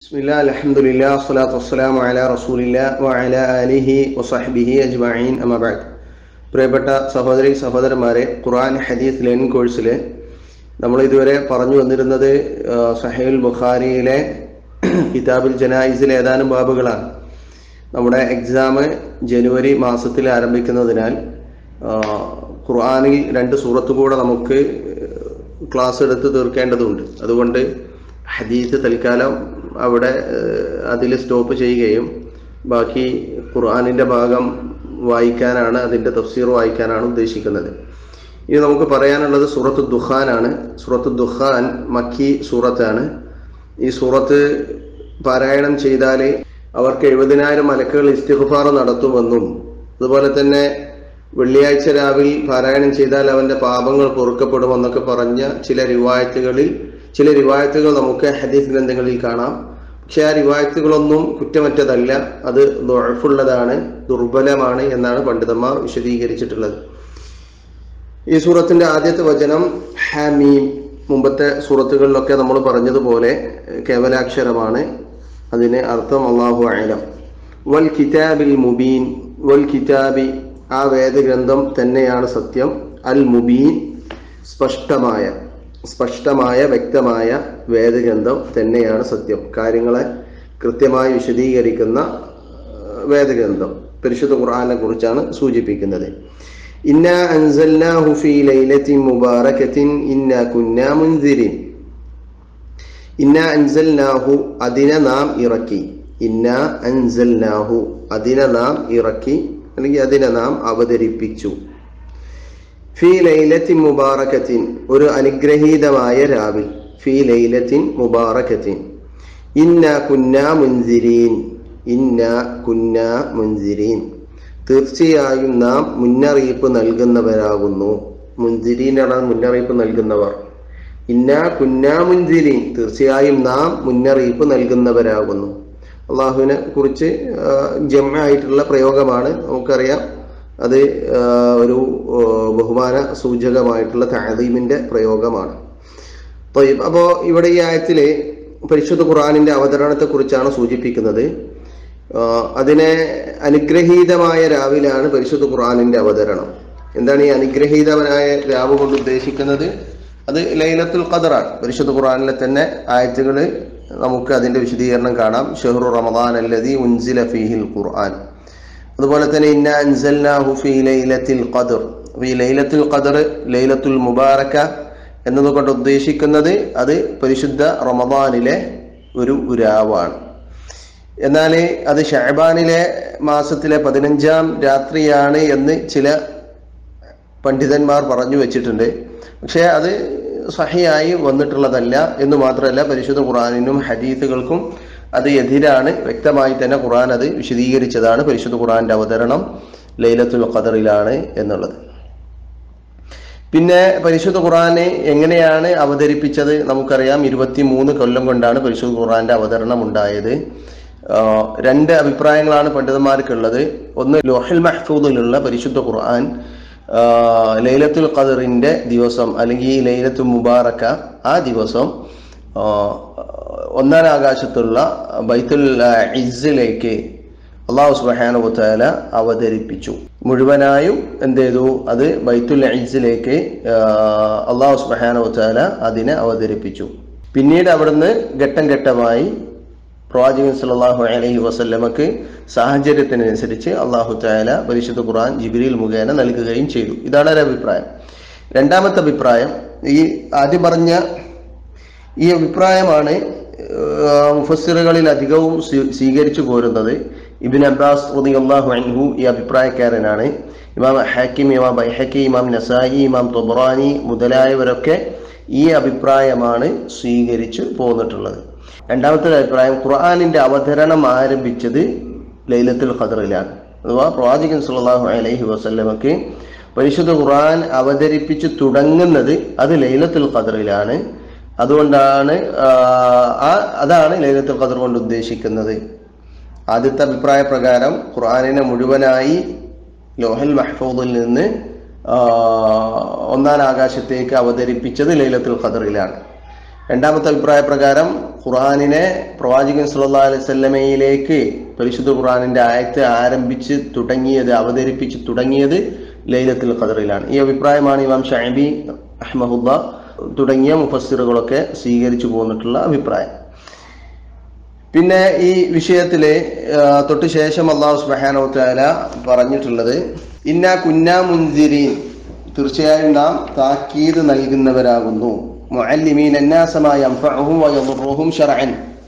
بسم الله الحمد لله والصلاة والسلام على رسول الله وعلى آله وصحبه أجمعين أما بعد പ്രിയപ്പെട്ട സഹോദരി സഹോദരന്മാരെ ഖുർആൻ ഹദീസ് ലേണിംഗ് കോഴ്സിൽ നമ്മൾ ഇതുവരെ പറഞ്ഞു വന്നിരുന്നത് ആ, സഹീൽ ബുഖാരിയിലെ കിതാബുൽ ജനായിസിലെ ഏതാനും ബാബുകളാണ് നമ്മുടെ എക്സാം ജനുവരി മാസത്തിൽ ആരംഭിക്കുന്നതിനാൽ ആ, ഖുർആനിൽ രണ്ട് സൂറത്ത് കൂടെ നമുക്ക് ക്ലാസ് എടുത്ത് തീർക്കേണ്ടതുണ്ട് അതുകൊണ്ട് ഹദീസ് തൽക്കാലം അവിടെ അതിൽ സ്റ്റോപ്പ് ചെയ്യുകയും ബാക്കി ഖുർആനിൻ്റെ ഭാഗം വായിക്കാനാണ് അതിൻ്റെ തഫ്സീർ വായിക്കാനാണ് ഉദ്ദേശിക്കുന്നത് ഇനി നമുക്ക് പറയാനുള്ളത് സൂറത്ത് ദുഖാനാണ് സൂറത്ത് ദുഖാൻ മക്കി സൂറത്താണ് ഈ സൂറത്ത് പാരായണം ചെയ്താൽ അവർക്ക് എഴുപതിനായിരം മലക്കുകൾ ഇസ്തിഗ്ഫാർ നടത്തുമെന്നും അതുപോലെ തന്നെ വെള്ളിയാഴ്ച രാവിലെ പാരായണം ചെയ്താൽ അവന്റെ പാപങ്ങൾ പൊറുക്കപ്പെടുമെന്നൊക്കെ പറഞ്ഞ ചില റിവായത്തുകളിൽ ചില റിവായത്തുകൾ നമുക്ക് ഹദീസ് ഗ്രന്ഥങ്ങളിൽ കാണാം പക്ഷെ ആ റിവായത്തുകളൊന്നും കുറ്റമറ്റതല്ല അത് ദുഴഫുള്ളതാണ് ദുർബലമാണ് എന്നാണ് പണ്ഡിതന്മാർ വിശദീകരിച്ചിട്ടുള്ളത് ഈ സൂറത്തിന്റെ ആദ്യത്തെ വചനം ഹാമീം മുമ്പത്തെ സൂറത്തുകളിലൊക്കെ നമ്മൾ പറഞ്ഞതുപോലെ കേവലാക്ഷരമാണ് അതിന് അർത്ഥം അള്ളാഹു ആലം വൽ കിതാബിൽ മുബീൻ വൽ കിതാബി ആ വേദഗ്രന്ഥം തന്നെയാണ് സത്യം അൽ മുബീൻ സ്പഷ്ടമായ സ്പഷ്ടമായ വ്യക്തമായ വേദഗ്രന്ഥം തന്നെയാണ് സത്യം കാര്യങ്ങളെ കൃത്യമായി വിശദീകരിക്കുന്ന ആ, വേദഗ്രന്ഥം പരിശുദ്ധ ഖുർആനെ കുറിച്ചാണ് സൂചിപ്പിക്കുന്നത് ഇന്ന അൻസൽനാഹു ഫീ ലൈലത്തിൻ മുബാറകത്തിൻ ഇന്ന കുന്നാ മുൻസിരിൻ ഇന്ന അൻസൽനാഹു അതിനെ നാം ഇറക്കി ഇന്ന അൻസൽനാഹു അതിനെ നാം ഇറക്കി അല്ലെങ്കിൽ അതിനെ നാം അവതരിപ്പിച്ചു ഫി ലൈലത്തിൻ മുബാറകത്തിൻ ഒരു അനുഗ്രഹീതമായ രാവിൽ ഫി ലൈലത്തിൻ മുബാറകത്തിൻ ഇന്ന കുന്നാ മുൻസിരീൻ ഇന്ന കുന്നാ മുൻസിരീൻ തീർച്ചയായും നാം മുന്നറിയിപ്പ് നൽകുന്നവരാകുന്നു മുൻസിരീനാണ് മുന്നറിയിപ്പ് നൽകുന്നവർ ഇന്ന കുന്നാ മുൻസിരീൻ തീർച്ചയായും നാം മുന്നറിയിപ്പ് നൽകുന്നവരാകുന്നു അള്ളാഹുവിനെ കുറിച്ച് ജമായിട്ടുള്ള പ്രയോഗമാണ് നമുക്കറിയാം അത് ആ, ഒരു ആ, ബഹുമാന സൂചകമായിട്ടുള്ള താദീമിന്റെ പ്രയോഗമാണ് ത്വയ്യിബ്. അപ്പോ ഇവിടെ ഈ ആയത്തില് പരിശുദ്ധ ഖുർആാനിന്റെ അവതരണത്തെ കുറിച്ചാണ് സൂചിപ്പിക്കുന്നത് ആ, അതിനെ അനുഗ്രഹീതമായ രാവിലാണ് പരിശുദ്ധ ഖുർആാനിന്റെ അവതരണം എന്താണ് ഈ അനുഗ്രഹീതവനായ രാവ് കൊണ്ട് ഉദ്ദേശിക്കുന്നത് അത് ലൈലത്തുൽ ഖദറാണ് പരിശുദ്ധ ഖുർആാനിലെ തന്നെ ആയത്തുകൾ നമുക്ക് അതിന്റെ വിശദീകരണം കാണാം ഷെഹ്റു റമദാൻ അല്ലതി ഉൻസില ഫീഹിൽ ഖുർആൻ അതുപോലെ തന്നെ ഇന്ന അൻസൽനാഹു ഫീ ലൈലത്തിൽ ഖദർ ഈ ലൈലത്തുൽ ഖദർ ലൈലത്തുൽ മുബാറക എന്നതുകൊണ്ട് ഉദ്ദേശിക്കുന്നത് അത് പരിശുദ്ധ റമദാനിലെ ഒരു രാവാണ് എന്നാൽ അത് ഷഹബാനിലെ മാസത്തിലെ പതിനഞ്ചാം രാത്രിയാണ് എന്ന് ചില പണ്ഡിതന്മാർ പറഞ്ഞു വെച്ചിട്ടുണ്ട് പക്ഷേ അത് സഹിയായി വന്നിട്ടുള്ളതല്ല എന്ന് മാത്രമല്ല പരിശുദ്ധ ഖുറാനിനും ഹദീസുകൾക്കും അത് എതിരാണ് വ്യക്തമായി തന്നെ ഖുറാൻ അത് വിശദീകരിച്ചതാണ് പരിശുദ്ധ ഖുറാന്റെ അവതരണം ലൈലത്തുൽ ഖദറിലാണ് എന്നുള്ളത് പിന്നെ പരിശുദ്ധ ഖുറാനെ എങ്ങനെയാണ് അവതരിപ്പിച്ചത് നമുക്കറിയാം ഇരുപത്തിമൂന്ന് കൊല്ലം കൊണ്ടാണ് പരിശുദ്ധ ഖുറാന്റെ അവതരണം ഉണ്ടായത് ആ, രണ്ട് അഭിപ്രായങ്ങളാണ് പണ്ഡിതന്മാർക്കുള്ളത് ഒന്ന് ലോഹൽ മഹ്ഫൂദിലുള്ള പരിശുദ്ധ ഖുർആൻ ആ, ലൈലത്തുൽ ഖദറിന്റെ ദിവസം അല്ലെങ്കിൽ ഈ ലൈലത്തുൽ മുബാറക്ക ആ ദിവസം ആ, ഒന്നാം ആകാശത്തുള്ള ബൈത്തുൽ ഇസ്സിലേക്ക് അള്ളാഹു സുബാന വത്താല അവതരിപ്പിച്ചു മുഴുവനായും എന്ത് ചെയ്തു അത് ബൈത്തുൽ ഇസ്സിലേക്ക് അള്ളാഹു സുബാന വത്താല അതിനെ അവതരിപ്പിച്ചു പിന്നീട് അവിടുന്ന് ഘട്ടം ഘട്ടമായി പ്രവാചകൻ സല്ലല്ലാഹു അലൈഹി വസല്ലമക്ക് സാഹചര്യത്തിനനുസരിച്ച് അള്ളാഹു താല പരിശുദ്ധ ഖുർആൻ ജിബിരിൽ മുഖേന നൽകുകയും ചെയ്തു ഇതാണ് ഒരു അഭിപ്രായം രണ്ടാമത്തെ അഭിപ്രായം ഈ ആദ്യം പറഞ്ഞ ഈ അഭിപ്രായമാണ് ആഹ്, മുഫസ്സിറുകളിൽ അധികവും സ്വീ- സ്വീകരിച്ചു പോരുന്നത് ഇബിൻ അബ്ബാസ് റളിയല്ലാഹു അൻഹു ഈ അഭിപ്രായക്കാരനാണ് ഇമാം ഹാക്കിം ഇമാം ബൈഹക്കി ഇമാം നസായി ഇമാം തൊബ്രാനി മുതലായവരൊക്കെ ഈ അഭിപ്രായമാണ് സ്വീകരിച്ചു പോന്നിട്ടുള്ളത് രണ്ടാമത്തെ അഭിപ്രായം ഖുർആാനിന്റെ അവതരണം ആരംഭിച്ചത് ലൈലത്തുൽ ഖദറിലാണ് അഥവാ പ്രവാചകൻ സല്ലല്ലാഹു അലൈഹി വസല്ലമക്ക് പരിശുദ്ധ ഖുർആൻ അവതരിപ്പിച്ചു തുടങ്ങുന്നത് അത് ലൈലത്തുൽ ഖദറിലാണ് അതുകൊണ്ടാണ് ആ, ആ അതാണ് ലൈലത്തുൽ ഖദർ കൊണ്ട് ഉദ്ദേശിക്കുന്നത് ആദ്യത്തെ അഭിപ്രായ പ്രകാരം ഖുർആനിനെ മുഴുവനായി ലോഹൽ മഹ്ഫൂദിൽ നിന്ന് ആ, ഒന്നാം ആകാശത്തേക്ക് അവതരിപ്പിച്ചത് ലൈലത്തുൽ ഖദറിലാണ് രണ്ടാമത്തെ അഭിപ്രായ പ്രകാരം ഖുറാനിനെ പ്രവാചകൻ സല്ലല്ലാഹു അലൈഹി വസല്ലമയിലേക്ക് പരിശുദ്ധ ഖുറാനിന്റെ ആയത്ത് ആരംഭിച്ച് തുടങ്ങിയത് അവതരിപ്പിച്ച് തുടങ്ങിയത് ലൈലത്തുൽ ഖദറിലാണ് ഈ അഭിപ്രായമാണ് ഇമാം ഷൈബി അഹ്മഹുല്ല തുടങ്ങിയ മുഫസ്സിറുകളൊക്കെ സ്വീകരിച്ചു പോന്നിട്ടുള്ള അഭിപ്രായം പിന്നെ ഈ വിഷയത്തില് ആ, തൊട്ട് ശേഷം അള്ളാഹു സുബ്ഹാനഹു വതആല പറഞ്ഞിട്ടുള്ളത് ഇന്ന കുന്നാ മുൻസിരീൻ തീർച്ചയായും നാം താക്കീത് നൽകുന്നവരാകുന്നു മുഅല്ലിമീൻ അന്നാസമായ അൻഫഅഹും വയദുറുഹും ശർഅൻ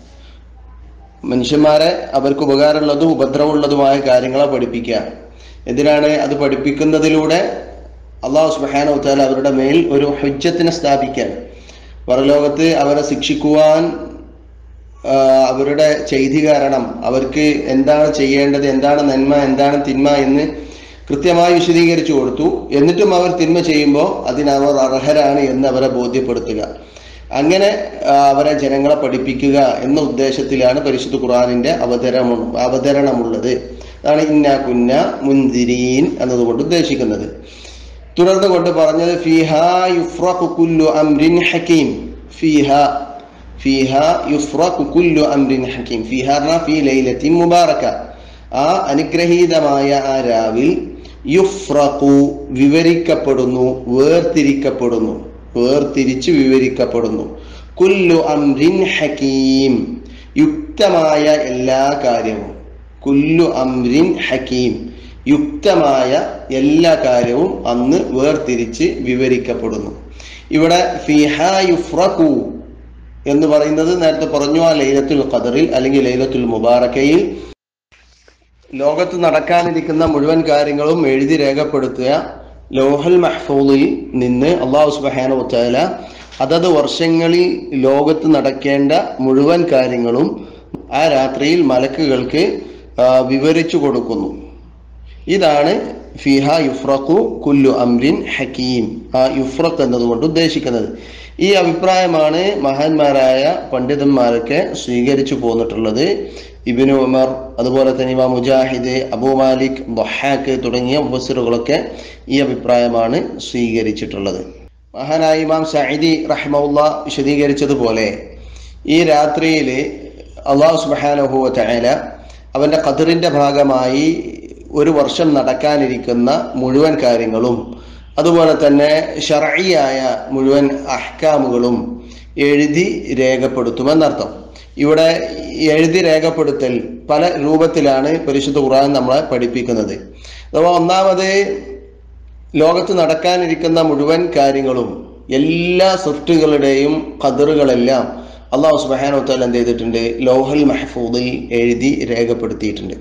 മനുഷ്യന്മാരെ അവർക്ക് ഉപകാരമുള്ളതും ഉപദ്രവമുള്ളതുമായ കാര്യങ്ങളെ പഠിപ്പിക്കുക എന്തിനാണ് അത് പഠിപ്പിക്കുന്നതിലൂടെ അള്ളാഹു സുബ്ഹാനഹു വതആല അവരുടെ മേൽ ഒരു ഹുജ്ജത്തിനെ സ്ഥാപിക്കാൻ പരലോകത്ത് അവരെ ശിക്ഷിക്കുവാൻ ആ, അവരുടെ ചെയ്തി കാരണം അവർക്ക് എന്താണ് ചെയ്യേണ്ടത് എന്താണ് നന്മ എന്താണ് തിന്മ എന്ന് കൃത്യമായി വിശദീകരിച്ചു കൊടുത്തു എന്നിട്ടും അവർ തിന്മ ചെയ്യുമ്പോൾ അതിനവർ അർഹരാണ് എന്ന് അവരെ ബോധ്യപ്പെടുത്തുക അങ്ങനെ ആ, അവരെ ജനങ്ങളെ പഠിപ്പിക്കുക എന്ന ഉദ്ദേശത്തിലാണ് പരിശുദ്ധ ഖുർആനിന്റെ അവതരണം അവതരണമുള്ളത് അതാണ് ഇന്ന കുന്ന മുൻതിരീൻ എന്നതുകൊണ്ട് ഉദ്ദേശിക്കുന്നത് തുടർന്ന് കൊണ്ട് പറഞ്ഞത് ഫീഹ യുഫ്രഖു കുല്ലു അംരിൻ ഹക്കീം ഫീഹ ഫീഹ യുഫ്രഖു കുല്ലു അംരിൻ ഹക്കീം ഫീഹ പറഞ്ഞാൽ ഫീ ലൈലത്തിൻ മുബാറക ആ അനുഗ്രഹീതമായ ആ രാവിൽ യുഫ്രഖു വിവരിക്കപ്പെടുന്നു വേർതിരിക്കപ്പെടുന്നു വേർതിരിച്ച് വിവരിക്കപ്പെടുന്നു കുല്ലു അംരിൻ ഹക്കീം യുക്തമായ എല്ലാ കാര്യവും കുല്ലു അംരിൻ ഹക്കീം യുക്തമായ എല്ലാ കാര്യവും അന്ന് വേർതിരിച്ച് വിവരിക്കപ്പെടുന്നു ഇവിടെ ഫിഹ യുഫ്രഖു എന്ന് പറയുന്നത് നേരത്തെ പറഞ്ഞു ആ ലൈലത്തുൽ ഖദറിൽ അല്ലെങ്കിൽ ലൈലത്തുൽ മുബാറക്കയിൽ ലോകത്ത് നടക്കാനിരിക്കുന്ന മുഴുവൻ കാര്യങ്ങളും എഴുതി രേഖപ്പെടുത്തുക ലോഹൽ മഹ്ഫൂദിൽ നിന്ന് അള്ളാഹു സുബ്ഹാനഹു വതആല അതത് വർഷങ്ങളിൽ ലോകത്ത് നടക്കേണ്ട മുഴുവൻ കാര്യങ്ങളും ആ രാത്രിയിൽ മലക്കുകൾക്ക് ആ, വിവരിച്ചു കൊടുക്കുന്നു ഇതാണ് ഫിഹ യുഫ്രഖു കുല്ലു അംരിൻ ഹക്കീം ആ യുഫ്രഖ് എന്നതുകൊണ്ട് ഉദ്ദേശിക്കുന്നത് ഈ അഭിപ്രായമാണ് മഹാന്മാരായ പണ്ഡിതന്മാരൊക്കെ സ്വീകരിച്ചു പോന്നിട്ടുള്ളത് ഇബിനു ഉമർ അതുപോലെ തന്നെ ഇമാം മുജാഹിദ് അബൂ മാലിക് ബൊഹാക്ക് തുടങ്ങിയ മുഫസ്സിറുകളൊക്കെ ഈ അഭിപ്രായമാണ് സ്വീകരിച്ചിട്ടുള്ളത് മഹാനായ ഇമാം സൈദി റഹ്മുള്ള വിശദീകരിച്ചതുപോലെ ഈ രാത്രിയിൽ അള്ളാഹു സുബ്ഹാനഹു വതആല അവന്റെ ഖദറിന്റെ ഭാഗമായി ഒരു വർഷം നടക്കാനിരിക്കുന്ന മുഴുവൻ കാര്യങ്ങളും അതുപോലെ തന്നെ ഷർഈയായ മുഴുവൻ അഹ്കാമുകളും എഴുതി രേഖപ്പെടുത്തുമെന്നർത്ഥം ഇവിടെ എഴുതി രേഖപ്പെടുത്തൽ പല രൂപത്തിലാണ് പരിശുദ്ധ ഖുർആൻ നമ്മളെ പഠിപ്പിക്കുന്നത് അഥവാ ഒന്നാമത് ലോകത്ത് നടക്കാനിരിക്കുന്ന മുഴുവൻ കാര്യങ്ങളും എല്ലാ സൃഷ്ടികളുടെയും ഖദറുകളെല്ലാം അള്ളാഹു സുബ്ഹാനഹു വതആല എന്ത് ചെയ്തിട്ടുണ്ട് ലോഹൽ മഹ്ഫൂദിൽ എഴുതി രേഖപ്പെടുത്തിയിട്ടുണ്ട്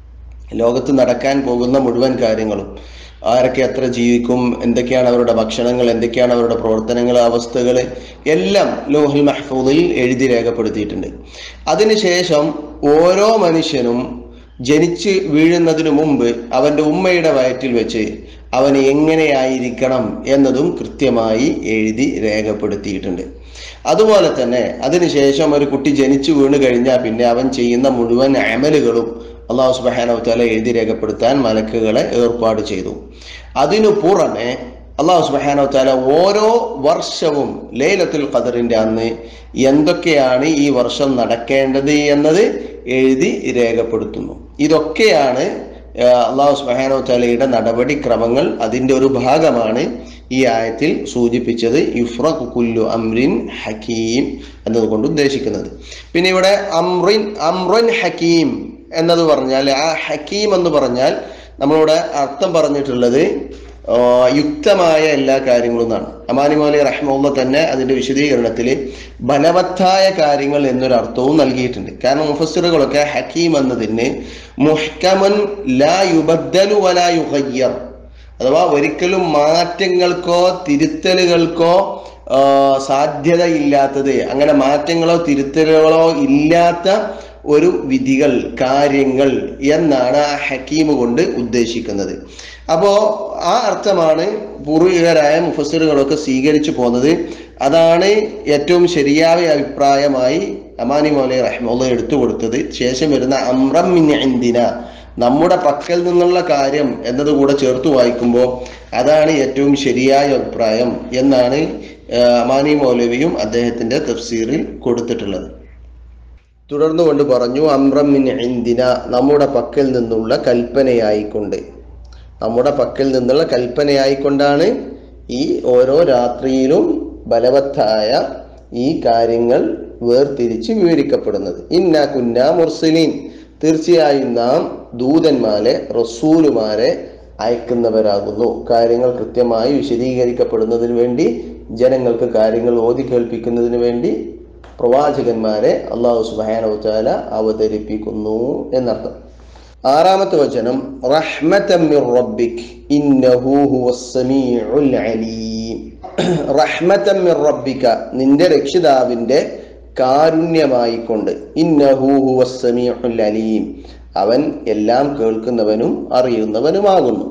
ലോകത്ത് നടക്കാൻ പോകുന്ന മുഴുവൻ കാര്യങ്ങളും ആരൊക്കെ എത്ര ജീവിക്കും എന്തൊക്കെയാണ് അവരുടെ ഭക്ഷണങ്ങൾ എന്തൊക്കെയാണ് അവരുടെ പ്രവർത്തനങ്ങൾ അവസ്ഥകൾ എല്ലാം ലോഹിൽ മഹ്ഫൂദിൽ എഴുതി രേഖപ്പെടുത്തിയിട്ടുണ്ട് അതിനുശേഷം ഓരോ മനുഷ്യനും ജനിച്ച് വീഴുന്നതിന് മുമ്പ് അവന്റെ ഉമ്മയുടെ വയറ്റിൽ വെച്ച് അവൻ എങ്ങനെയായിരിക്കണം എന്നതും കൃത്യമായി എഴുതി രേഖപ്പെടുത്തിയിട്ടുണ്ട് അതുപോലെ തന്നെ അതിനുശേഷം ഒരു കുട്ടി ജനിച്ചു വീണ് കഴിഞ്ഞാൽ പിന്നെ അവൻ ചെയ്യുന്ന മുഴുവൻ അമലുകളും അള്ളാഹു സുബാന തല എഴുതി രേഖപ്പെടുത്താൻ മലക്കുകളെ ഏർപ്പാട് ചെയ്തു അതിനു പുറമെ അള്ളാഹു സുബാന തല ഓരോ വർഷവും ലൈലത്തുൽ ഖദറിന്റെ അന്ന് എന്തൊക്കെയാണ് ഈ വർഷം നടക്കേണ്ടത് എന്നത് എഴുതി രേഖപ്പെടുത്തുന്നു ഇതൊക്കെയാണ് ആ, അള്ളാഹു സുബാനോ തലയുടെ നടപടിക്രമങ്ങൾ അതിന്റെ ഒരു ഭാഗമാണ് ഈ ആയത്തിൽ സൂചിപ്പിച്ചത് യുഫ്രഖു കുല്ലു അംറിൻ ഹക്കീം എന്നതുകൊണ്ട് ഉദ്ദേശിക്കുന്നത് പിന്നെ ഇവിടെ അമ്രിൻ അമ്രുൻ ഹക്കീം എന്നത് പറഞ്ഞാൽ ആ ഹക്കീം എന്ന് പറഞ്ഞാൽ നമ്മളിവിടെ അർത്ഥം പറഞ്ഞിട്ടുള്ളത് ആ, യുക്തമായ എല്ലാ കാര്യങ്ങളും എന്നാണ് അമാനി മൗലി റഹ്മുള്ള തന്നെ അതിന്റെ വിശദീകരണത്തിൽ ബലവത്തായ കാര്യങ്ങൾ എന്നൊരു അർത്ഥവും നൽകിയിട്ടുണ്ട് കാരണം മുഫസ്സിറുകളൊക്കെ ഹക്കീം എന്നതിന് മുഹ്കമൻ ലാ യുബദ്ദലു വലാ യുഗയ്യർ അഥവാ ഒരിക്കലും മാറ്റങ്ങൾക്കോ തിരുത്തലുകൾക്കോ ആ, സാധ്യതയില്ലാത്തത് അങ്ങനെ മാറ്റങ്ങളോ തിരുത്തലുകളോ ഇല്ലാത്ത ഒരു വിധികൾ കാര്യങ്ങൾ എന്നാണ് ആ ഹക്കീം കൊണ്ട് ഉദ്ദേശിക്കുന്നത് അപ്പോ ആ അർത്ഥമാണ് പൂർവികരായ മുഫസ്സിറുകളൊക്കെ സ്വീകരിച്ചു പോന്നത് അതാണ് ഏറ്റവും ശരിയായ അഭിപ്രായമായി അമാനി മൗലി റഹ്മുള്ള എടുത്തു കൊടുത്തത് ശേഷം വരുന്ന അമ്രം മിൻ ഇന്ദിന നമ്മുടെ പക്കൽ നിന്നുള്ള കാര്യം എന്നത് കൂടെ ചേർത്ത് വായിക്കുമ്പോൾ അതാണ് ഏറ്റവും ശരിയായ അഭിപ്രായം എന്നാണ് മാനി മൗലവിയും അദ്ദേഹത്തിന്റെ തഫ്സീറിൽ കൊടുത്തിട്ടുള്ളത് തുടർന്നു കൊണ്ട് പറഞ്ഞു അമ്രമിൻ ഇന്ദിന നമ്മുടെ പക്കൽ നിന്നുള്ള കൽപ്പനയായിക്കൊണ്ട് നമ്മുടെ പക്കൽ നിന്നുള്ള കൽപ്പനയായിക്കൊണ്ടാണ് ഈ ഓരോ രാത്രിയിലും ബലവത്തായ ഈ കാര്യങ്ങൾ വേർതിരിച്ച് വിവരിക്കപ്പെടുന്നത് ഇന്ന കുന്ന മുർസലീൻ തീർച്ചയായും നാം ദൂതന്മാരെ റസൂലുമാരെ അയക്കുന്നവരാകുന്നു കാര്യങ്ങൾ കൃത്യമായി വിശദീകരിക്കപ്പെടുന്നതിന് വേണ്ടി ജനങ്ങൾക്ക് കാര്യങ്ങൾ ഓതി കേൾപ്പിക്കുന്നതിന് വേണ്ടി പ്രവാചകന്മാരെ അള്ളാഹു സുബാനവചാല അവതരിപ്പിക്കുന്നു എന്നർത്ഥം ആറാമത്തെ വചനം റഹ്മത്തം മിർ റബ്ബിക് ഇന്നഹു ഹുവസ് സമീഉൽ അലീം റഹ്മത്തം മിർ റബ്ബിക നിന്റെ രക്ഷിതാവിന്റെ കാരുണ്യമായിക്കൊണ്ട് ഇന്നഹു ഹുവസ് സമീഉൽ അലീം അവൻ എല്ലാം കേൾക്കുന്നവനും അറിയുന്നവനുമാകുന്നു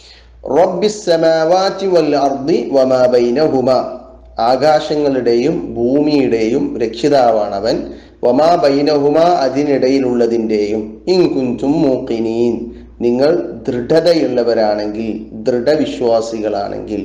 റബ്ബിസ് സമാവാതി വൽ അർദി വമാ ബൈനഹുമ ആകാശങ്ങളുടെയും ഭൂമിയുടെയും രക്ഷിതാവാണ് അവൻ വമാ ബൈനഹുമ അതിനിടയിലുള്ളതിന്റെയും ഇൻകുഞ്ചും മൂക്കിനീൻ നിങ്ങൾ ദൃഢതയുള്ളവരാണെങ്കിൽ ദൃഢവിശ്വാസികളാണെങ്കിൽ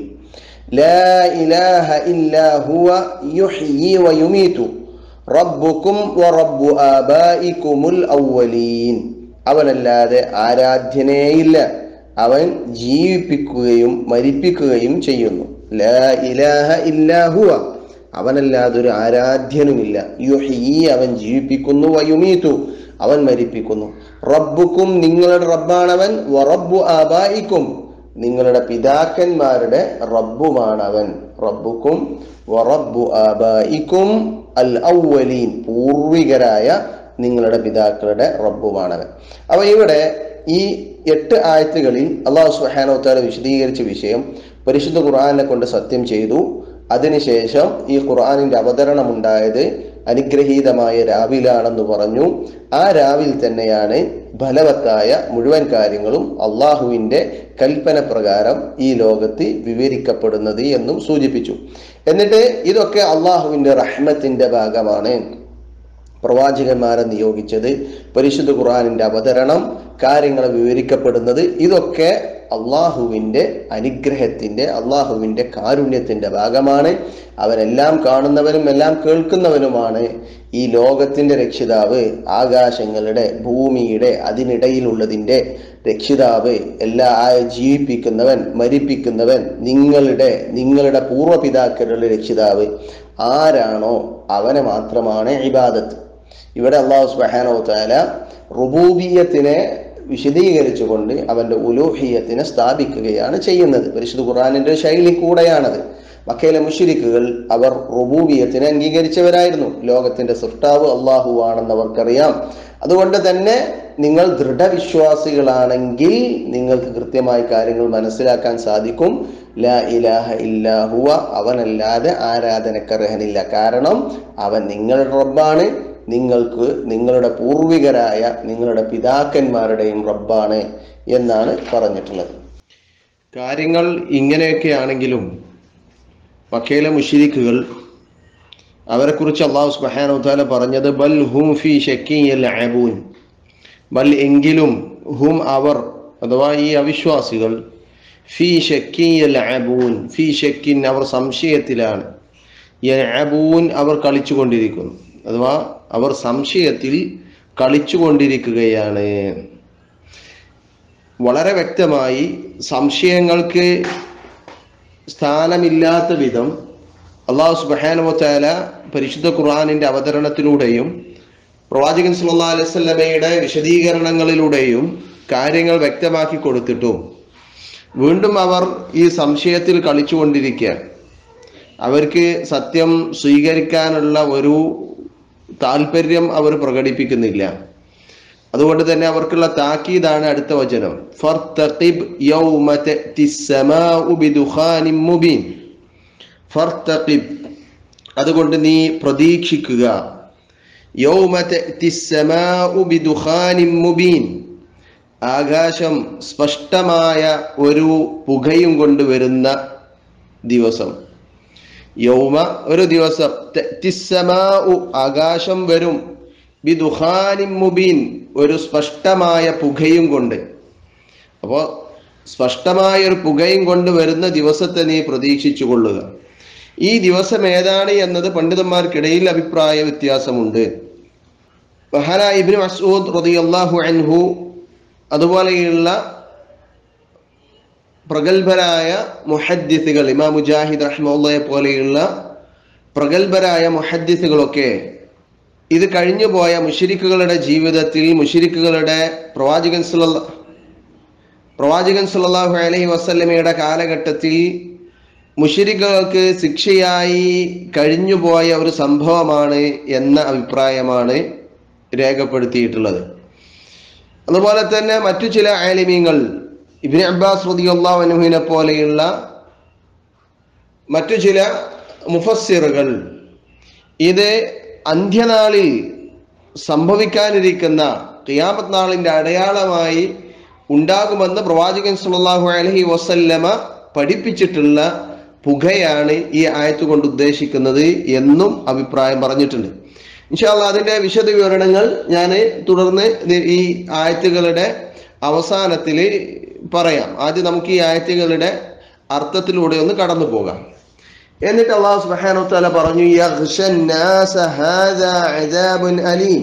ലാ ഇലാഹ ഇല്ലാ ഹുവ യുഹ്യി വയുമീതു റബ്ബുക്കും വറബ്ബു ആബായിക്കുമുൽ അവ്വലീൻ അവനല്ലാതെ ആരാധ്യനേയില്ല അവൻ ജീവിപ്പിക്കുകയും മരിപ്പിക്കുകയും ചെയ്യുന്നു ലാ ഇലാഹ ഇല്ലാ ഹുവ അവനല്ലാതെ ഒരു ആരാധ്യനുമില്ല യുഹീ അവൻ ജീവിപ്പിക്കുന്നു വയുമീതു അവൻ മരിപ്പിക്കുന്നു റബ്ബുക്കും നിങ്ങളുടെ റബ്ബാണവൻ വറബ്ബു ആബായിക്കും നിങ്ങളുടെ പിതാക്കന്മാരുടെ റബ്ബുമാണവൻ റബ്ബുക്കും വറബ്ബു ആബായിക്കും അൽ ഔവലീൻ പൂർവികരായ നിങ്ങളുടെ പിതാക്കളുടെ റബ്ബുമാണവൻ അപ്പൊ ഇവിടെ ഈ എട്ട് ആയത്തുകളിൽ അള്ളാഹു സുഹാനോ താല വിശദീകരിച്ച വിഷയം പരിശുദ്ധ ഖുർആാനെ കൊണ്ട് സത്യം ചെയ്തു അതിനുശേഷം ഈ ഖുർആാനിന്റെ അവതരണം ഉണ്ടായത് അനുഗ്രഹീതമായ രാവിലാണെന്ന് പറഞ്ഞു ആ രാവിൽ തന്നെയാണ് ഫലവത്തായ മുഴുവൻ കാര്യങ്ങളും അള്ളാഹുവിന്റെ കൽപ്പന പ്രകാരം ഈ ലോകത്ത് വിവരിക്കപ്പെടുന്നത് എന്നും സൂചിപ്പിച്ചു എന്നിട്ട് ഇതൊക്കെ അള്ളാഹുവിന്റെ റഹ്മത്തിന്റെ ഭാഗമാണ് പ്രവാചകന്മാരെ നിയോഗിച്ചത് പരിശുദ്ധ ഖുർആാനിന്റെ അവതരണം കാര്യങ്ങൾ വിവരിക്കപ്പെടുന്നത് ഇതൊക്കെ അള്ളാഹുവിന്റെ അനുഗ്രഹത്തിന്റെ അള്ളാഹുവിന്റെ കാരുണ്യത്തിന്റെ ഭാഗമാണ് അവനെല്ലാം കാണുന്നവനും എല്ലാം കേൾക്കുന്നവനുമാണ് ഈ ലോകത്തിന്റെ രക്ഷിതാവ് ആകാശങ്ങളുടെ ഭൂമിയുടെ അതിനിടയിലുള്ളതിന്റെ രക്ഷിതാവ് എല്ലാ ജീവിപ്പിക്കുന്നവൻ മരിപ്പിക്കുന്നവൻ നിങ്ങളുടെ നിങ്ങളുടെ പൂർവ്വപിതാക്കളുടെ രക്ഷിതാവ് ആരാണോ അവനെ മാത്രമാണ് ഇബാദത്ത് ഇവിടെ അള്ളാഹു സുബാനോ താല റുബൂബിയത്തിനെ വിശദീകരിച്ചുകൊണ്ട് അവന്റെ ഉലൂഹിയത്തിനെ സ്ഥാപിക്കുകയാണ് ചെയ്യുന്നത് പരിശുദ്ധ ഖുർആാനിന്റെ ശൈലി കൂടെയാണത് മക്കയിലെ മുഷിരിക്കുകൾ അവർ റുബൂബിയത്തിനെ അംഗീകരിച്ചവരായിരുന്നു ലോകത്തിന്റെ സൃഷ്ടാവ് അള്ളാഹു ആണെന്ന് അവർക്കറിയാം അതുകൊണ്ട് തന്നെ നിങ്ങൾ ദൃഢവിശ്വാസികളാണെങ്കിൽ നിങ്ങൾക്ക് കൃത്യമായി കാര്യങ്ങൾ മനസ്സിലാക്കാൻ സാധിക്കും ലാ ഇലാഹ ഇല്ലാഹുവ അവനല്ലാതെ ആരാധനക്കർഹനില്ല കാരണം അവൻ നിങ്ങളുടെ റബ്ബാണ് നിങ്ങൾക്ക് നിങ്ങളുടെ പൂർവികരായ നിങ്ങളുടെ പിതാക്കന്മാരുടെയും റബ്ബാണ് എന്നാണ് പറഞ്ഞിട്ടുള്ളത് കാര്യങ്ങൾ ഇങ്ങനെയൊക്കെ ആണെങ്കിലും മക്കയിലെ മുഷിരിക്കുകൾ അവരെക്കുറിച്ച് അള്ളാഹു സുബാനുത്താല പറഞ്ഞത് ബൽ ഹും ഫി ഷക്കിയൽ അബൂൻ ബൽ എങ്കിലും ഹും അവർ അഥവാ ഈ അവിശ്വാസികൾ ഫി ഷക്കിയൽ അബൂൻ ഫി ഷക്കിൻ അവർ സംശയത്തിലാണ് അബൂൻ അവർ കളിച്ചുകൊണ്ടിരിക്കുന്നു അഥവാ അവർ സംശയത്തിൽ കളിച്ചുകൊണ്ടിരിക്കുകയാണ് വളരെ വ്യക്തമായി സംശയങ്ങൾക്ക് സ്ഥാനമില്ലാത്ത വിധം അള്ളാഹു സുബാനുവത്താല പരിശുദ്ധ ഖുർആാനിന്റെ അവതരണത്തിലൂടെയും പ്രവാചകൻ സല്ലാ അലൈവല്ലമയുടെ വിശദീകരണങ്ങളിലൂടെയും കാര്യങ്ങൾ വ്യക്തമാക്കി കൊടുത്തിട്ടും വീണ്ടും അവർ ഈ സംശയത്തിൽ കളിച്ചുകൊണ്ടിരിക്കുക അവർക്ക് സത്യം സ്വീകരിക്കാനുള്ള ഒരു താല്പര്യം അവർ പ്രകടിപ്പിക്കുന്നില്ല അതുകൊണ്ട് തന്നെ അവർക്കുള്ള താക്കീതാണ് അടുത്ത വചനം ഫർത്തഖിബ് യൗമ തഅതി السماء بدخان മുബീൻ ഫർത്തഖിബ് അതുകൊണ്ട് നീ പ്രതീക്ഷിക്കുക യൗമ തഅതി السماء بدخان മുബീൻ ആകാശം സ്പഷ്ടമായ ഒരു പുകയും കൊണ്ട് വരുന്ന ദിവസം യൗമ ഒരു ദിവസം തഅ്തിസ്സമാഉ ആകാശം വരും ബിദുഖാനിൻ മുബീൻ ഒരു സ്പഷ്ടമായ പുകയും കൊണ്ട് അപ്പോൾ സ്പഷ്ടമായ ഒരു പുകയും കൊണ്ട് വരുന്ന ദിവസത്തെ നീ പ്രതീക്ഷിച്ചു കൊള്ളുക ഈ ദിവസം ഏതാണ് എന്നത് പണ്ഡിതന്മാർക്കിടയിൽ അഭിപ്രായ വ്യത്യാസമുണ്ട് മഹാനായ ഇബ്നു മസ്ഊദ് റളിയല്ലാഹു അൻഹു അതുപോലെയുള്ള പ്രഗത്ഭരായ മുഹദ്ദിസുകൾ ഇമാം മുജാഹിദ് റഹ്മുള്ളയെ പോലെയുള്ള പ്രഗത്ഭരായ മുഹദ്ദിസുകളൊക്കെ ഇത് കഴിഞ്ഞു പോയ മുഷിരിക്കുകളുടെ ജീവിതത്തിൽ മുഷിരിക്കുകളുടെ പ്രവാചകൻ സുല്ല പ്രവാചകൻ സുല്ലാഹു അലൈഹി വസല്ലമയുടെ കാലഘട്ടത്തിൽ മുഷിരിക്കുകൾക്ക് ശിക്ഷയായി കഴിഞ്ഞുപോയ ഒരു സംഭവമാണ് എന്ന അഭിപ്രായമാണ് രേഖപ്പെടുത്തിയിട്ടുള്ളത് അതുപോലെ തന്നെ മറ്റു ചില ആലിമീങ്ങൾ ഇബിൻ അബ്ബാസ് റളിയല്ലാഹു അൻഹുവിനെ പോലെയുള്ള മറ്റു ചില മുഫസ്സിറുകൾ ഇത് അന്ത്യനാളിൽ സംഭവിക്കാനിരിക്കുന്ന ഖിയാമത്ത് നാളിന്റെ അടയാളമായി ഉണ്ടാകുമെന്ന് പ്രവാചകൻ സല്ലല്ലാഹു അലൈഹി വസല്ലമ പഠിപ്പിച്ചിട്ടുള്ള പുകയാണ് ഈ ആയത്ത് കൊണ്ട് ഉദ്ദേശിക്കുന്നത് എന്നും അഭിപ്രായം പറഞ്ഞിട്ടുണ്ട് ഇൻഷാല്ല അതിന്റെ വിശദ വിവരണങ്ങൾ ഞാൻ തുടർന്ന് ഇത് ഈ ആയത്തുകളുടെ അവസാനത്തിൽ പറയാം ആദ്യം നമുക്ക് ഈ ആയത്തുകളുടെ അർത്ഥത്തിലൂടെ ഒന്ന് കടന്നു പോകാം എന്നിട്ട് അള്ളാഹു സുബ്ഹാനഹു വതആല പറഞ്ഞു യഗ്ഷന്നാസ ഹാദാ അദാബുൻ അലീം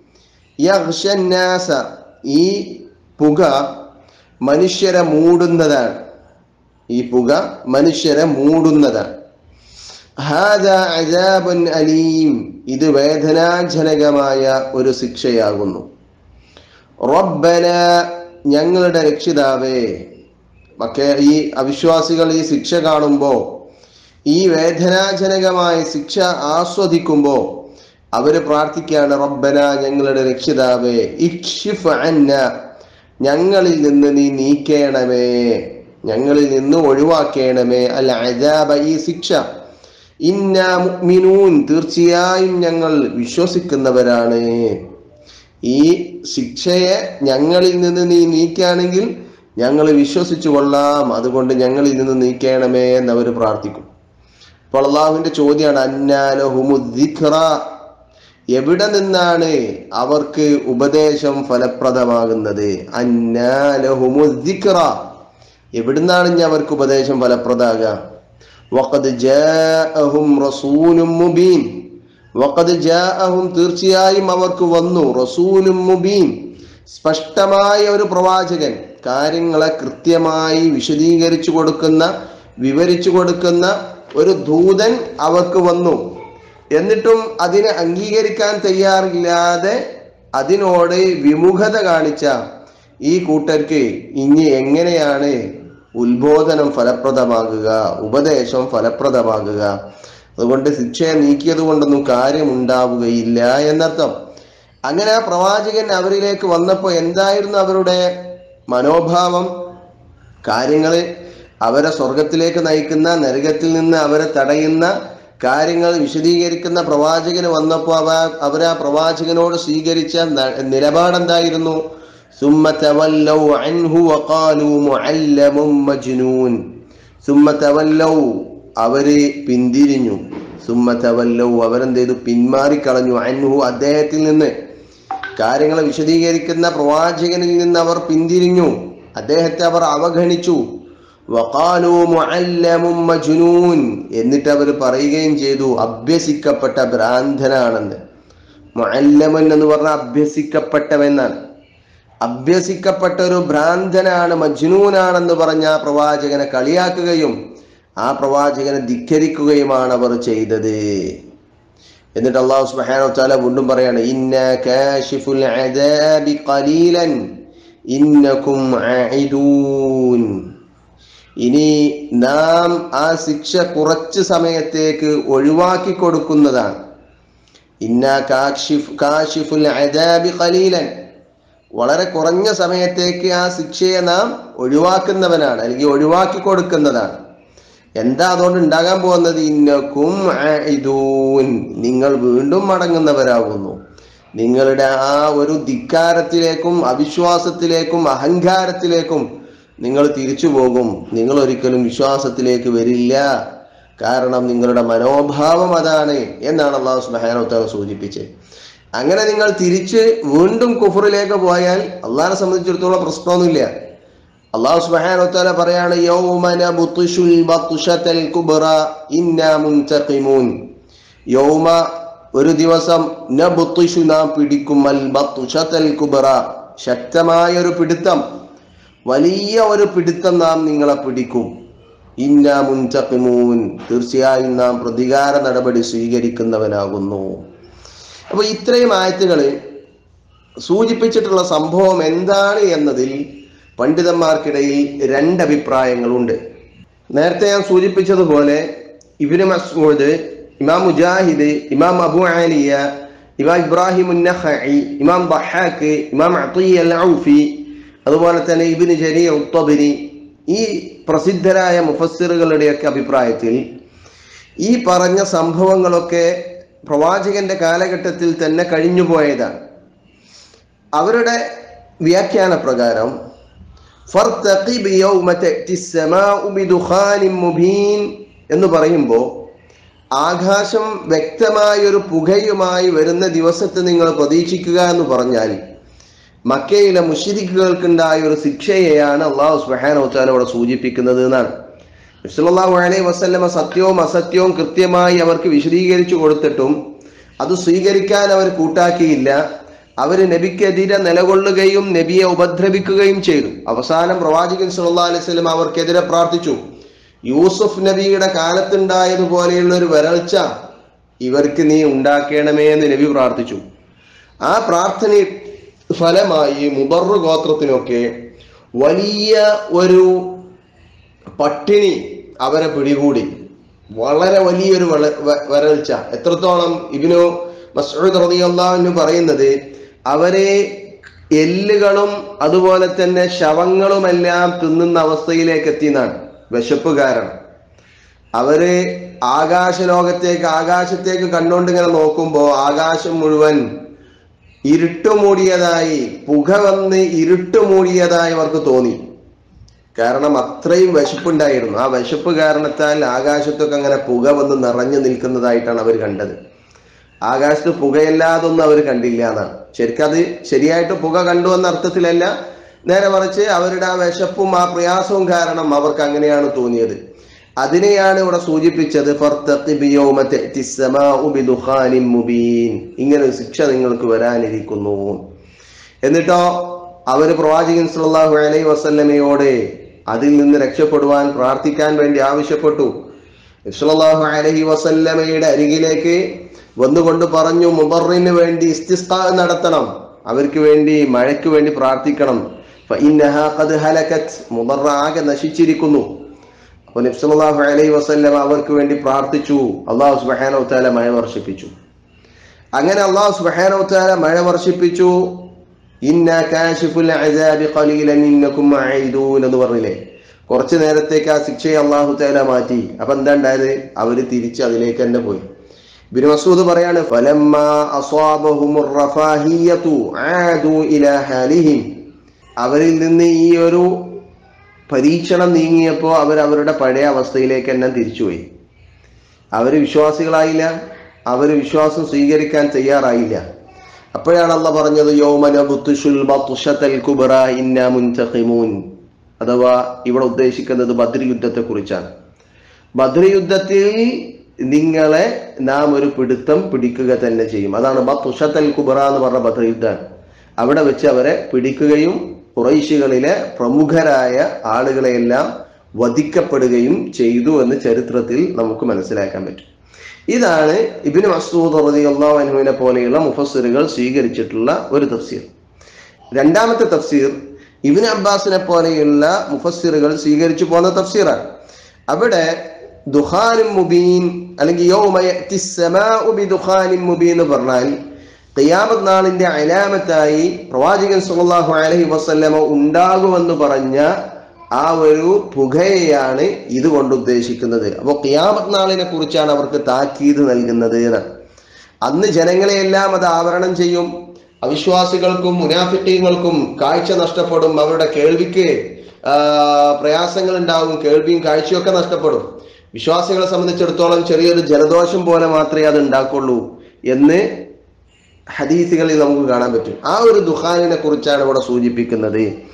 യഗ്ഷന്നാസ ഈ പുക മനുഷ്യരെ മൂടുന്നതാണ് ഈ പുക മനുഷ്യരെ മൂടുന്നതാണ് ഹാദാ അദാബുൻ അലീം ഇത് വേദനാജനകമായ ഒരു ശിക്ഷയാകുന്നു റബ്ബന ഞങ്ങളുടെ രക്ഷിതാവേ മക്കെ ഈ അവിശ്വാസികൾ ഈ ശിക്ഷ കാണുമ്പോൾ ഈ വേദനാജനകമായ ശിക്ഷ ആസ്വദിക്കുമ്പോൾ അവര് പ്രാർത്ഥിക്കുകയാണ് റബ്ബന ഞങ്ങളുടെ രക്ഷിതാവേ ഇക്ഷിഫ് അന്ന ഞങ്ങളിൽ നിന്ന് നീ നീക്കേണമേ ഞങ്ങളിൽ നിന്ന് ഒഴിവാക്കേണമേ അല്ല അജാബ ഈ ശിക്ഷ ഇന്ന മുഅ്മിനൂൻ തീർച്ചയായും ഞങ്ങൾ വിശ്വസിക്കുന്നവരാണ് ഈ ശിക്ഷയെ ഞങ്ങളിൽ നിന്ന് നീ നീക്കുകയാണെങ്കിൽ ഞങ്ങൾ വിശ്വസിച്ചു കൊള്ളാം അതുകൊണ്ട് ഞങ്ങളിൽ നിന്ന് നീക്കണമേ എന്നവർ പ്രാർത്ഥിക്കും അപ്പോൾ അള്ളാഹുവിന്റെ ചോദ്യമാണ് അന്നാലഹുമുദ്ദിഖ്റ എവിടെ നിന്നാണ് അവർക്ക് ഉപദേശം ഫലപ്രദമാകുന്നത് അന്നാലഹുമുദ്ദിഖ്റ എവിടുന്നാണ് ഇനി അവർക്ക് ഉപദേശം ഫലപ്രദമാകുക വഖദ് ജാഅഹും റസൂലും മുബീൻ വഖദ് ജാഅഹും തീർച്ചയായും അവർക്ക് വന്നു റസൂലും മുബീൻ സ്പഷ്ടമായ ഒരു പ്രവാചകൻ കാര്യങ്ങളെ കൃത്യമായി വിശദീകരിച്ചു കൊടുക്കുന്ന വിവരിച്ചു കൊടുക്കുന്ന ഒരു ദൂതൻ അവർക്ക് വന്നു എന്നിട്ടും അതിനെ അംഗീകരിക്കാൻ തയ്യാറില്ലാതെ അതിനോട് വിമുഖത കാണിച്ച ഈ കൂട്ടർക്ക് ഇനി എങ്ങനെയാണ് ഉത്ബോധനം ഫലപ്രദമാകുക ഉപദേശം ഫലപ്രദമാകുക അതുകൊണ്ട് ശിക്ഷയെ നീക്കിയത് കൊണ്ടൊന്നും കാര്യമുണ്ടാവുകയില്ല എന്നർത്ഥം അങ്ങനെ ആ പ്രവാചകൻ അവരിലേക്ക് വന്നപ്പോൾ എന്തായിരുന്നു അവരുടെ മനോഭാവം കാര്യങ്ങള് അവരെ സ്വർഗത്തിലേക്ക് നയിക്കുന്ന നരകത്തിൽ നിന്ന് അവരെ തടയുന്ന കാര്യങ്ങൾ വിശദീകരിക്കുന്ന പ്രവാചകന് വന്നപ്പോൾ അവ അവരാ പ്രവാചകനോട് സ്വീകരിച്ച ന- നിലപാടെന്തായിരുന്നു ثم تولوا عنه وقالوا معلم مجنون ثم تولوا അവര് പിന്തിരിഞ്ഞു സുമ്മ തവല്ലൗ അവരെന്ത് ചെയ്തു പിന്മാറിക്കളഞ്ഞു അൻഹു അദ്ദേഹത്തിൽ നിന്ന് കാര്യങ്ങളെ വിശദീകരിക്കുന്ന പ്രവാചകനിൽ നിന്ന് അവർ പിന്തിരിഞ്ഞു അദ്ദേഹത്തെ അവർ അവഗണിച്ചു വഖാലു മുഅല്ലമും മജ്നൂൻ എന്നിട്ട് അവർ പറയുകയും ചെയ്തു അഭ്യസിക്കപ്പെട്ട ഭ്രാന്തനാണെന്ന് മുഅല്ലമൻ എന്ന് പറഞ്ഞാൽ അഭ്യസിക്കപ്പെട്ടവെന്നാണ് അഭ്യസിക്കപ്പെട്ട ഒരു ഭ്രാന്തനാണ് മജ്നൂനാണെന്ന് പറഞ്ഞ ആ പ്രവാചകനെ കളിയാക്കുകയും ആ പ്രവാചകനെ ധിക്കരിക്കുകയുമാണ് അവർ ചെയ്തത് എന്നിട്ട് അള്ളാഹു സുബ്ഹാനഹു വതആല വീണ്ടും പറയാണ് ഇന്ന കാശിഫുൽ അദാബി ഖലീലൻ ഇന്നകും ആയിദൂൻ ഇനി നാം ആ ശിക്ഷ കുറച്ച് സമയത്തേക്ക് ഒഴിവാക്കി കൊടുക്കുന്നതാണ് ഇന്ന കാശിഫ് കാശിഫുൽ അദാബി ഖലീലൻ വളരെ കുറഞ്ഞ സമയത്തേക്ക് ആ ശിക്ഷയെ നാം ഒഴിവാക്കുന്നവനാണ് അല്ലെങ്കിൽ ഒഴിവാക്കി കൊടുക്കുന്നതാണ് എന്താ അതുകൊണ്ട് ഉണ്ടാകാൻ പോകുന്നത് ഇന്നക്കും ആയിദൂൻ നിങ്ങൾ വീണ്ടും മടങ്ങുന്നവരാകുന്നു നിങ്ങളുടെ ആ ഒരു ധിക്കാരത്തിലേക്കും അവിശ്വാസത്തിലേക്കും അഹങ്കാരത്തിലേക്കും നിങ്ങൾ തിരിച്ചു പോകും നിങ്ങൾ ഒരിക്കലും വിശ്വാസത്തിലേക്ക് വരില്ല കാരണം നിങ്ങളുടെ മനോഭാവം അതാണ് എന്നാണ് അള്ളാഹു സുബാനോത്തവ സൂചിപ്പിച്ചത് അങ്ങനെ നിങ്ങൾ തിരിച്ച് വീണ്ടും കുഫറിലേക്ക് പോയാൽ അള്ളാഹിനെ സംബന്ധിച്ചിടത്തോളം പ്രശ്നമൊന്നുമില്ല അള്ളാഹു സുബ്ഹാനഹു പറയാണ് യൗമ നബ്തുഷുൽ ബത്ഷതൽ കുബ്ര ഇന്നാ മുൻതഖിമൂൻ യൗമ ഒരു ദിവസം നബ്തുഷു നാം പിടിക്കും അൽ ബത്ഷതൽ കുബ്ര ശക്തമായ ഒരു പിടുത്തം വലിയ ഒരു പിടുത്തം നാം നിങ്ങളെ പിടിക്കും ഇന്ന മുൻതഖിമൂൻ തീർച്ചയായും നാം പ്രതികാര നടപടി സ്വീകരിക്കുന്നവനാകുന്നു അപ്പൊ ഇത്രയും ആയത്തുകളിൽ സൂചിപ്പിച്ചിട്ടുള്ള സംഭവം എന്താണ് എന്നതിൽ പണ്ഡിതന്മാർക്കിടയിൽ രണ്ട് അഭിപ്രായങ്ങളുണ്ട് നേരത്തെ ഞാൻ സൂചിപ്പിച്ചതുപോലെ ഇബിന് മസ്ഊദ് ഇമാം മുജാഹിദ് ഇമാം അബു ആലിയ ഇമാം ഇബ്രാഹിം ഉന്നഖഇ ഇമാം ബഹാക്ക് ഇമാം അത്തി അൽ ഔഫി അതുപോലെ തന്നെ ഇബിന് ജരി ഉത്തബിനി ഈ പ്രസിദ്ധരായ മുഫസ്സിറുകളുടെയൊക്കെ അഭിപ്രായത്തിൽ ഈ പറഞ്ഞ സംഭവങ്ങളൊക്കെ പ്രവാചകന്റെ കാലഘട്ടത്തിൽ തന്നെ കഴിഞ്ഞുപോയതാണ് അവരുടെ വ്യാഖ്യാന പ്രകാരം ഫർതഖിബ് യൗമ തഅതി السماء بدخان മുബീൻ എന്ന് പറയുമ്പോൾ ആകാശം വ്യക്തമായ ഒരു പുകയുമായി വരുന്ന ദിവസത്തെ നിങ്ങൾ പ്രതീക്ഷിക്കുക എന്ന് പറഞ്ഞാൽ മക്കയിലെ മുഷിരിക്കുകൾക്കുണ്ടായ ഒരു ശിക്ഷയെയാണ് അള്ളാഹു സുബാനോത്താൻ അവിടെ സൂചിപ്പിക്കുന്നത് എന്നാണ് നബ്സല്ലാഹു അലൈഹി വസല്ലമ സത്യവും അസത്യവും കൃത്യമായി അവർക്ക് വിശദീകരിച്ചു കൊടുത്തിട്ടും അത് സ്വീകരിക്കാൻ അവർ കൂട്ടാക്കിയില്ല അവർ നബിക്കെതിരെ നിലകൊള്ളുകയും നബിയെ ഉപദ്രവിക്കുകയും ചെയ്തു അവസാനം പ്രവാചകൻ സല്ലല്ലാഹു അലൈഹി വസല്ലം അവർക്കെതിരെ പ്രാർത്ഥിച്ചു യൂസുഫ് നബിയുടെ കാലത്തുണ്ടായതുപോലെയുള്ള ഒരു വരൾച്ച ഇവർക്ക് നീ ഉണ്ടാക്കണമേ എന്ന് നബി പ്രാർത്ഥിച്ചു ആ പ്രാർത്ഥന ഫലമായി മുബറു ഗോത്രത്തിനൊക്കെ വലിയ ഒരു പട്ടിണി അവരെ പിടികൂടി വളരെ വലിയൊരു വള- വ- വരൾച്ച എത്രത്തോളം ഇബിനു മസൂദ് റളിയല്ലാഹു പറയുന്നത് അവരെ എല്ലുകളും അതുപോലെ തന്നെ ശവങ്ങളുമെല്ലാം തിന്നുന്ന അവസ്ഥയിലേക്ക് എത്തിയെന്നാണ് വിശപ്പ് കാരണം അവര് ആകാശലോകത്തേക്ക് ആകാശത്തേക്ക് കണ്ടുകൊണ്ട് ഇങ്ങനെ നോക്കുമ്പോൾ ആകാശം മുഴുവൻ ഇരുട്ടുമൂടിയതായി പുക വന്ന് ഇരുട്ടുമൂടിയതായി അവർക്ക് തോന്നി കാരണം അത്രയും വിശപ്പുണ്ടായിരുന്നു ആ വിശപ്പ് കാരണത്താൽ ആകാശത്തൊക്കെ അങ്ങനെ പുക വന്ന് നിറഞ്ഞു നിൽക്കുന്നതായിട്ടാണ് അവർ കണ്ടത് ആകാശത്ത് പുകയില്ലാതൊന്നും അവർ കണ്ടില്ല എന്നാണ് ശരിക്കും അത് ശരിയായിട്ട് പുക കണ്ടു എന്ന അർത്ഥത്തിലല്ല നേരെ മറിച്ച് അവരുടെ ആ വിശപ്പും ആ പ്രയാസവും കാരണം അവർക്ക് അങ്ങനെയാണ് തോന്നിയത് അതിനെയാണ് ഇവിടെ സൂചിപ്പിച്ചത് ഫർത്തഖിബ് യൗമ തഅതി السماء بدخان മുബീൻ ഇങ്ങനെ ഒരു ശിക്ഷ നിങ്ങൾക്ക് വരാനിരിക്കുന്നു എന്നിട്ടോ അവര് പ്രവാചകൻ സല്ലല്ലാഹു അലൈഹി വസല്ലമയോട് അതിൽ നിന്ന് രക്ഷപ്പെടുവാൻ പ്രാർത്ഥിക്കാൻ വേണ്ടി ആവശ്യപ്പെട്ടു സല്ലല്ലാഹു അലൈഹി വസല്ലമയുടെ അരികിലേക്ക് വന്നുകൊണ്ട് പറഞ്ഞു മുബറിന് വേണ്ടി ഇസ്തിസ്ഖാ നടത്തണം അവർക്ക് വേണ്ടി മഴയ്ക്ക് വേണ്ടി പ്രാർത്ഥിക്കണം ഫഇന്നഹാ ഖദ് ഹലകത് മുബറ ആകെ നശിച്ചിരിക്കുന്നു അപ്പോൾ നബി സല്ലല്ലാഹു അലൈഹി വസല്ലം അവർക്ക് വേണ്ടി പ്രാർത്ഥിച്ചു അള്ളാഹു സുബ്ഹാനഹു വതആല മഴ വർഷിപ്പിച്ചു അങ്ങനെ അള്ളാഹു സുബ്ഹാനഹു വതആല മഴ വർഷിപ്പിച്ചു ഇന്ന കാശിഫുൽ അസാബി ഖലീലൻ ഇന്നകും ആയിദൂൻ എന്ന് പറഞ്ഞില്ലേ കുറച്ചു നേരത്തേക്ക് ആ ശിക്ഷയെ അള്ളാഹു തആല മാറ്റി അപ്പൊ എന്താ ഉണ്ടായത് അവര് തിരിച്ച് അതിലേക്ക് തന്നെ പോയി ഇബ്നു മസൂദ് പറയാണ് ഫലമ്മ അസ്വാബഹുമുർ റഫാഹിയതു ആദു ഇലാ ഹാലിഹിം അവരിൽ നിന്ന് ഈ ഒരു പരീക്ഷണം നീങ്ങിയപ്പോൾ അവർ അവരുടെ പഴയ അവസ്ഥയിലേക്ക് തന്നെ തിരിച്ചുപോയി അവർ വിശ്വാസികളായില്ല അവർ വിശ്വാസം സ്വീകരിക്കാൻ തയ്യാറായില്ല അപ്പോഴാണ് അള്ള പറഞ്ഞത് യൗമന ബുത്തുഷുൽ ബത്തുഷത്തൽ കുബ്ര ഇന്ന മുൻതഖിമൂൻ അഥവാ ഇവിടെ ഉദ്ദേശിക്കുന്നത് ബദ്രി യുദ്ധത്തെ കുറിച്ചാണ് ബദ്രി യുദ്ധത്തിൽ നിങ്ങളെ നാം ഒരു പിടുത്തം പിടിക്കുക തന്നെ ചെയ്യും അതാണ് ബത്തുഷത്തൽ കുബ്ര എന്ന് പറഞ്ഞ ബദ്രി യുദ്ധം അവിടെ വെച്ച് അവരെ പിടിക്കുകയും കുറൈശികളിലെ പ്രമുഖരായ ആളുകളെയെല്ലാം വധിക്കപ്പെടുകയും ചെയ്തു എന്ന് ചരിത്രത്തിൽ നമുക്ക് മനസ്സിലാക്കാൻ പറ്റും ഇതാണ് ഇബിന് മസൂദ് റളിയല്ലാഹു അൻഹുവിനെ പോലെയുള്ള മുഫസ്സിറുകൾ സ്വീകരിച്ചിട്ടുള്ള ഒരു തഫ്സീർ രണ്ടാമത്തെ തഫ്സീർ ഇബിന് അബ്ബാസിനെ പോലെയുള്ള മുഫസ്സിറുകൾ സ്വീകരിച്ചു പോന്ന തഫ്സീറാണ് അവിടെ ദുഖാനും മുബീൻ അല്ലെങ്കിൽ യൗമ യഅതി സ്സമാഉ ബിദുഖാനിൻ മുബീൻ എന്ന് പറഞ്ഞാൽ ഖിയാമത്ത് നാളിന്റെ അലാമത്തായി പ്രവാചകൻ സല്ലല്ലാഹു അലൈഹി വസല്ലമ ഉണ്ടാകുമെന്ന് പറഞ്ഞ ആ ഒരു പുകയെയാണ് ഇത് കൊണ്ട് ഉദ്ദേശിക്കുന്നത് അപ്പോൾ ഖിയാമത്ത് നാളിനെ കുറിച്ചാണ് അവർക്ക് താക്കീത് നൽകുന്നത് എന്ന് അന്ന് ജനങ്ങളെയെല്ലാം അത് ആവരണം ചെയ്യും അവിശ്വാസികൾക്കും മുനാഫിക്കീങ്ങൾക്കും കാഴ്ച നഷ്ടപ്പെടും അവരുടെ കേൾവിക്ക് ആ, പ്രയാസങ്ങൾ ഉണ്ടാവും കേൾവിയും കാഴ്ചയൊക്കെ നഷ്ടപ്പെടും വിശ്വാസികളെ സംബന്ധിച്ചിടത്തോളം ചെറിയൊരു ജലദോഷം പോലെ മാത്രമേ അത് ഉണ്ടാക്കുള്ളൂ എന്ന് ഹദീസുകളിൽ നമുക്ക് കാണാൻ പറ്റും ആ ഒരു ദുഹാനിനെ കുറിച്ചാണ് ഇവിടെ സൂചിപ്പിക്കുന്നത്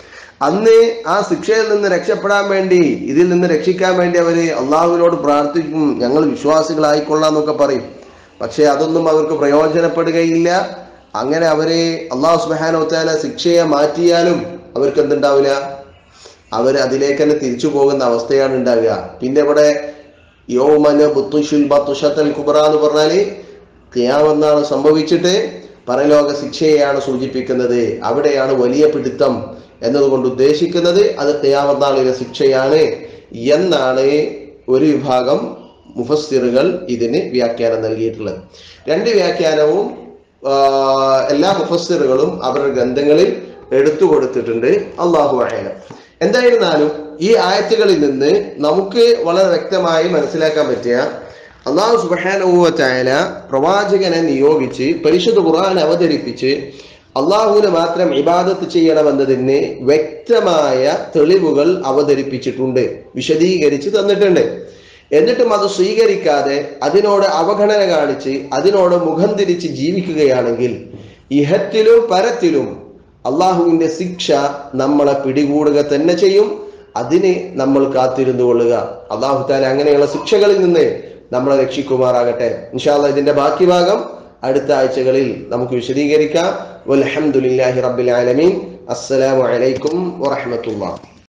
അന്ന് ആ ശിക്ഷയിൽ നിന്ന് രക്ഷപ്പെടാൻ വേണ്ടി ഇതിൽ നിന്ന് രക്ഷിക്കാൻ വേണ്ടി അവര് അള്ളാഹുവിനോട് പ്രാർത്ഥിക്കും ഞങ്ങൾ വിശ്വാസികളായിക്കൊള്ളാന്നൊക്കെ പറയും പക്ഷെ അതൊന്നും അവർക്ക് പ്രയോജനപ്പെടുകയില്ല അങ്ങനെ അവര് അള്ളാഹു സുബാനോത്താല ശിക്ഷയെ മാറ്റിയാലും അവർക്ക് എന്തുണ്ടാവില്ല അവർ അതിലേക്ക് തന്നെ തിരിച്ചു പോകുന്ന അവസ്ഥയാണ് ഉണ്ടാവുക പിന്നെ ഇവിടെ യോമന ബുത്തുഷുൽ ബത്തുഷത്തൽ കുബറ എന്ന് പറഞ്ഞാല് ഖിയാമെന്നാണ് സംഭവിച്ചിട്ട് പരലോക ശിക്ഷയെയാണ് സൂചിപ്പിക്കുന്നത് അവിടെയാണ് വലിയ പിടുത്തം എന്നതുകൊണ്ട് ഉദ്ദേശിക്കുന്നത് അത് ഖിയാമത്താളിലെ ശിക്ഷയാണ് എന്നാണ് ഒരു വിഭാഗം മുഫസ്സിറുകൾ ഇതിന് വ്യാഖ്യാനം നൽകിയിട്ടുള്ളത് രണ്ട് വ്യാഖ്യാനവും ആ, എല്ലാ മുഫസ്സിറുകളും അവരുടെ ഗ്രന്ഥങ്ങളിൽ എടുത്തു കൊടുത്തിട്ടുണ്ട് അള്ളാഹു അഹേനം എന്തായിരുന്നാലും ഈ ആയത്തുകളിൽ നിന്ന് നമുക്ക് വളരെ വ്യക്തമായി മനസ്സിലാക്കാൻ പറ്റിയ അള്ളാഹു സുബാനുവല പ്രവാചകനെ നിയോഗിച്ച് പരിശുദ്ധ ഖുർആൻ അവതരിപ്പിച്ച് അള്ളാഹുവിനെ മാത്രം ഇബാദത്ത് ചെയ്യണമെന്നതിന് വ്യക്തമായ തെളിവുകൾ അവതരിപ്പിച്ചിട്ടുണ്ട് വിശദീകരിച്ച് തന്നിട്ടുണ്ട് എന്നിട്ടും അത് സ്വീകരിക്കാതെ അതിനോട് അവഗണന കാണിച്ച് അതിനോട് മുഖം തിരിച്ച് ജീവിക്കുകയാണെങ്കിൽ ഇഹത്തിലും പരത്തിലും അള്ളാഹുവിന്റെ ശിക്ഷ നമ്മളെ പിടികൂടുക തന്നെ ചെയ്യും അതിന് നമ്മൾ കാത്തിരുന്നു കൊള്ളുക അള്ളാഹു താല അങ്ങനെയുള്ള ശിക്ഷകളിൽ നിന്ന് നമ്മളെ രക്ഷിക്കുമാറാകട്ടെ ഇൻഷാല്ല ഇതിന്റെ ബാക്കി ഭാഗം അടുത്ത ആഴ്ചകളിൽ നമുക്ക് വിശദീകരിക്കാം വൽഹംദുലില്ലാഹി റബ്ബിൽ ആലമീൻ അസ്സലാമു അലൈക്കും വറഹ്മത്തുള്ളാഹി